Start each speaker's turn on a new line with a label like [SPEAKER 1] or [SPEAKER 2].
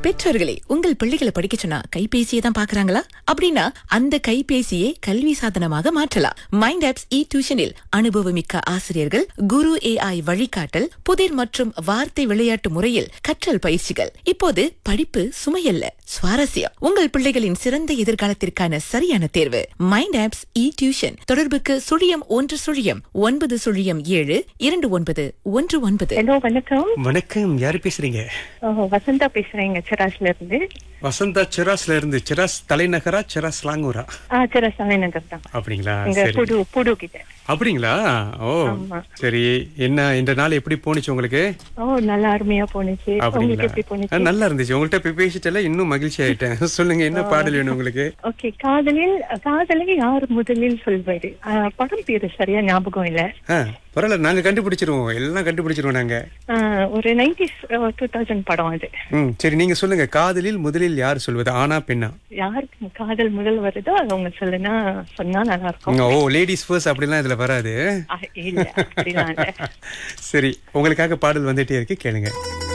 [SPEAKER 1] பெற்றோர்களே உங்கள் பிள்ளைகளை படிக்க சொன்னா கைபேசியை தான் பாக்குறாங்களா அப்படின்னா அந்த கைபேசியை கல்வி சாதனமாக மாற்றலாம் மைண்ட் ஆப்ஸ் இ டியூஷனில் அனுபவமிக்க ஆசிரியர்கள் குரு ஏஐ வழிகாட்டல் புதிர் மற்றும் வார்த்தை விளையாட்டு முறையில் கற்றல் பயிற்சிகள் இப்போது படிப்பு சுமையல்ல சுவாரஸ்யம் உங்கள் பிள்ளைகளின் சிறந்த எதிர்காலத்திற்கான சரியான தேர்வு மைண்ட் ஆப்ஸ் இ டியூஷன் தொடர்புக்கு சுழியம் ஒன்று சுழியம் ஒன்பது சுழியம் ஏழு இரண்டு ஒன்பது ஒன்று ஒன்பது
[SPEAKER 2] ஹலோ வணக்கம்
[SPEAKER 3] வணக்கம் யாரு பேசுறீங்க
[SPEAKER 2] ஓ, வசந்தா பேசுறேங்க செராஸ்ல இருந்து
[SPEAKER 3] வசந்தா சிராஸ்ல இருந்து சிராஸ் தலைநகரா சிராஸ் லாங்கூரா
[SPEAKER 2] ஆ செராஸ் நகர் தான்
[SPEAKER 3] அப்படிங்களா
[SPEAKER 2] இங்க
[SPEAKER 3] சரி
[SPEAKER 2] புடு புடு கிட்ட
[SPEAKER 3] அப்படிங்களா ஓ
[SPEAKER 2] ஆமா.
[SPEAKER 3] சரி என்ன இந்த நாள் எப்படி போணுச்சு உங்களுக்கு
[SPEAKER 2] ஓ நல்லா அருமையா போனுச்சு உங்களுக்கு
[SPEAKER 3] அப்படிங்களா
[SPEAKER 2] எப்படி
[SPEAKER 3] ஆ,
[SPEAKER 2] போனுச்சு
[SPEAKER 3] நல்லா இருந்துச்சு உங்கள்கிட்ட போய் பேசிட்டல இன்னும் மகிழ்ச்சி ஆயிட்டேன் சொல்லுங்க என்ன பாடல் வேணும் உங்களுக்கு
[SPEAKER 2] ஓகே காதலில் காதலை யார் முதலில் சொல்வாரு ஆ, படம் பேரு சரியா ஞாபகம் இல்ல
[SPEAKER 3] ஆ, பரவாயில்ல நாங்க கண்டுபிடிச்சிருவோம் எல்லாம் கண்டுபிடிச்சிருவோம் நாங்க
[SPEAKER 2] ஆ, ஒரு நைன்டிஸ் டூ தௌசண்ட் படம் அது
[SPEAKER 3] ம் சரி நீங்க சொல்லுங்க காதலில் முதலில் யார் சொல்வது ஆனா பெண்ணா
[SPEAKER 2] யாருக்கு காதல் முதல் வருதோ அது அவங்க சொல்லுனா சொன்னா நல்லா இருக்கும்
[SPEAKER 3] ஓ லேடிஸ் ஃபர்ஸ்ட் அப்படிலாம் இதுல வராது
[SPEAKER 2] ஆ, இல்ல அப்படிலாம் இல்ல
[SPEAKER 3] சரி உங்களுக்காக பாடல் வந்துட்டே இருக்கு கேளுங்க